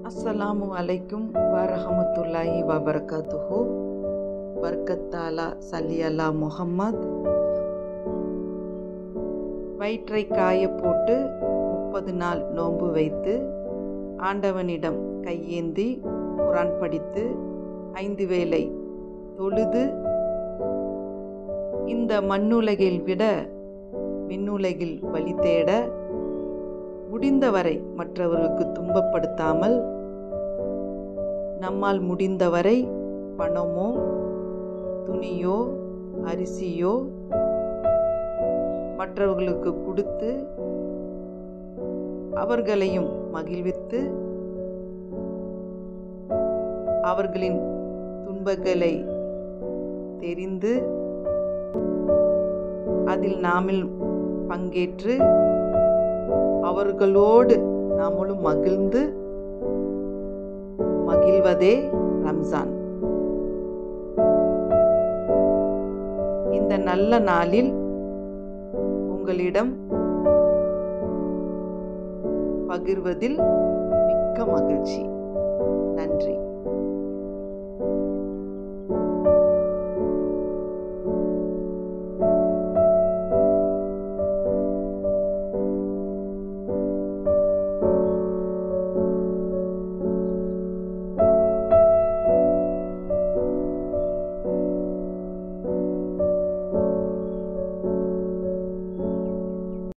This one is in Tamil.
அஸ்ஸலாமு அலைக்கும் வரஹமத்துல்லாஹி வபரகாத்துஹு பர்கத்தாலா சல்லி அலா முஹம்மத் வயிற்றை காய போட்டு முப்பது நாள் நோன்பு வைத்து ஆண்டவனிடம் கையேந்தி குரான் படித்து ஐந்து வேளை தொழுது இந்த மண்ணுலகில் விட விண்ணுலகில் வழி தேட முடிந்தவரை மற்றவர்களுக்கு துன்பப்படுத்தாமல் நம்மால் முடிந்தவரை பணமோ துணியோ அரிசியோ மற்றவர்களுக்கு கொடுத்து அவர்களையும் மகிழ்வித்து அவர்களின் துன்பங்களை தெரிந்து அதில் நாமில் பங்கேற்று அவர்களோடு நாமளும் மகிழ்ந்து மகிழ்வதே ரம்ஜான் இந்த நல்ல நாளில் உங்களிடம் பகிர்வதில் மிக்க மகிழ்ச்சி